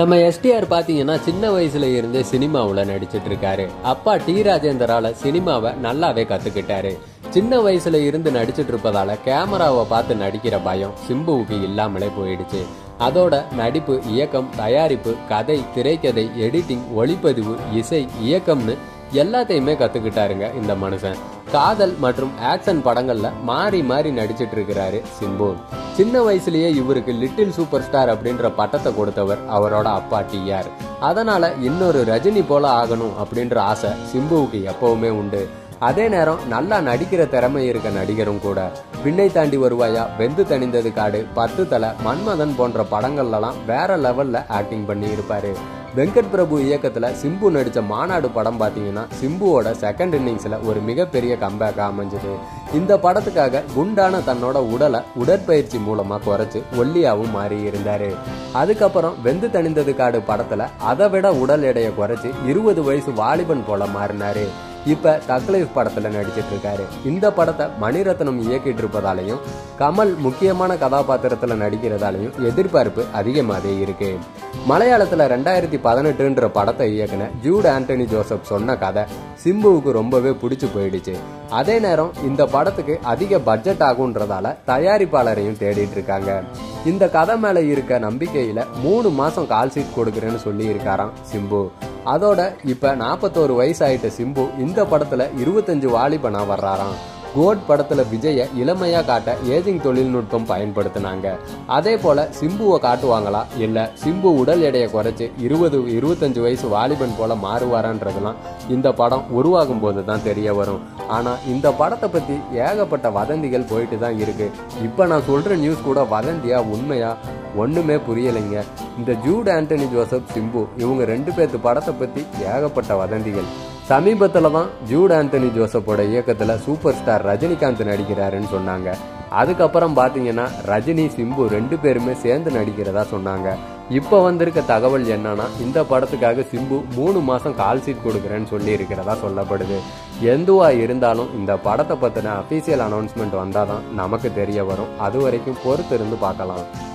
நம்ம எஸ்டிஆர் பாத்தீங்கன்னா சின்ன வயசுல இருந்தே சினிமாவுல நடிச்சிட்டு இருக்காரு அப்பா டி ராஜேந்தரால சினிமாவை நல்லாவே கத்துக்கிட்டாரு சின்ன வயசுல இருந்து நடிச்சிட்டு இருப்பதால கேமராவை பார்த்து நடிக்கிற பயம் சிம்புவுக்கு இல்லாமலே போயிடுச்சு அதோட நடிப்பு இயக்கம் தயாரிப்பு கதை திரைக்கதை எடிட்டிங் ஒளிப்பதிவு இசை இயக்கம்னு எல்லாத்தையுமே கத்துக்கிட்டாருங்க இந்த மனுஷன் காதல் மற்றும் ஆக்ஷன் படங்கள்ல மாறி மாறி நடிச்சிட்டு இருக்கிறாரு சிம்பு சின்ன வயசுலயே இவருக்கு லிட்டில் சூப்பர் ஸ்டார் அப்படின்ற பட்டத்தை கொடுத்தவர் அவரோட அப்பா டிஆர் அதனால இன்னொரு ரஜினி போல ஆகணும் அப்படின்ற ஆசை சிம்புவுக்கு எப்பவுமே உண்டு அதே நேரம் நல்லா நடிக்கிற திறமை இருக்க நடிகரும் கூட விண்ணை தாண்டி வருவாயா வெந்து தணிந்தது காடு பத்து தலை மன்மதன் போன்ற படங்கள்லாம் வேற லெவல்ல ஆக்டிங் பண்ணி இருப்பாரு வெங்கட் பிரபு இயக்கத்துல சிம்பு நடிச்ச மாநாடு படம் பாத்தீங்கன்னா சிம்புவோட செகண்ட் இன்னிங்ஸ்ல ஒரு மிகப்பெரிய கம்பேக் அமைஞ்சது இந்த படத்துக்காக குண்டான தன்னோட உடலை உடற்பயிற்சி மூலமா குறைச்சு ஒல்லியாவும் மாறி இருந்தாரு அதுக்கப்புறம் வெந்து தணிந்தது காடு படத்துல அதை விட உடல் எடையை குறைச்சு இருபது வயசு வாலிபன் போல மாறினாரு இப்ப தக்லைஃப் படத்துல நடிச்சிட்டு இருக்காரு இந்த படத்தை மணிரத்னம் இயக்கிட்டு இருப்பதாலையும் கமல் முக்கியமான கதாபாத்திரத்துல நடிக்கிறதாலையும் எதிர்பார்ப்பு அதிகமாகவே இருக்கு மலையாளத்துல ரெண்டாயிரத்தி பதினெட்டுன்ற படத்தை இயக்குன ஜூட் ஆண்டனி ஜோசப் சொன்ன கதை சிம்புவுக்கு ரொம்பவே பிடிச்சு போயிடுச்சு அதே நேரம் இந்த படத்துக்கு அதிக பட்ஜெட் ஆகுன்றதால தயாரிப்பாளரையும் தேடிட்டு இருக்காங்க இந்த கதை மேல இருக்க நம்பிக்கையில மூணு மாசம் கால் சீட் கொடுக்குறேன்னு சொல்லி இருக்காராம் சிம்பு அதோட இப்ப நாற்பத்தோரு வயசு ஆயிட்ட சிம்பு இந்த படத்துல இருபத்தஞ்சு வாலிபனா வர்றாராம் கோட் படத்துல விஜய இளமையா காட்ட ஏஜிங் தொழில்நுட்பம் பயன்படுத்தினாங்க அதே போல சிம்புவை காட்டுவாங்களா இல்ல சிம்பு உடல் எடையை குறைச்சு இருபது இருபத்தஞ்சு வயசு வாலிபன் போல மாறுவாரான்றதெல்லாம் இந்த படம் உருவாகும் போது தான் தெரிய வரும் ஆனா இந்த படத்தை பத்தி ஏகப்பட்ட வதந்திகள் போயிட்டு தான் இருக்கு இப்ப நான் சொல்ற நியூஸ் கூட வதந்தியா உண்மையா ஒண்ணுமே புரியலைங்க இந்த ஜூட் ஆண்டனி ஜோசப் சிம்பு இவங்க ரெண்டு பேர்த்து படத்தை பத்தி ஏகப்பட்ட வதந்திகள் சமீபத்துல தான் ஜூட் ஆண்டனி ஜோசப்போட இயக்கத்துல சூப்பர் ஸ்டார் ரஜினிகாந்த் நடிக்கிறாருன்னு சொன்னாங்க அதுக்கப்புறம் பாத்தீங்கன்னா ரஜினி சிம்பு ரெண்டு பேருமே சேர்ந்து நடிக்கிறதா சொன்னாங்க இப்ப வந்திருக்க தகவல் என்னன்னா இந்த படத்துக்காக சிம்பு மூணு மாசம் கால் சீட் கொடுக்குறேன்னு சொல்லி இருக்கிறதா சொல்லப்படுது எந்துவா இருந்தாலும் இந்த படத்தை பத்தின அபிஷியல் அனௌன்ஸ்மெண்ட் வந்தாதான் நமக்கு தெரிய வரும் அது வரைக்கும் பொறுத்திருந்து பார்க்கலாம்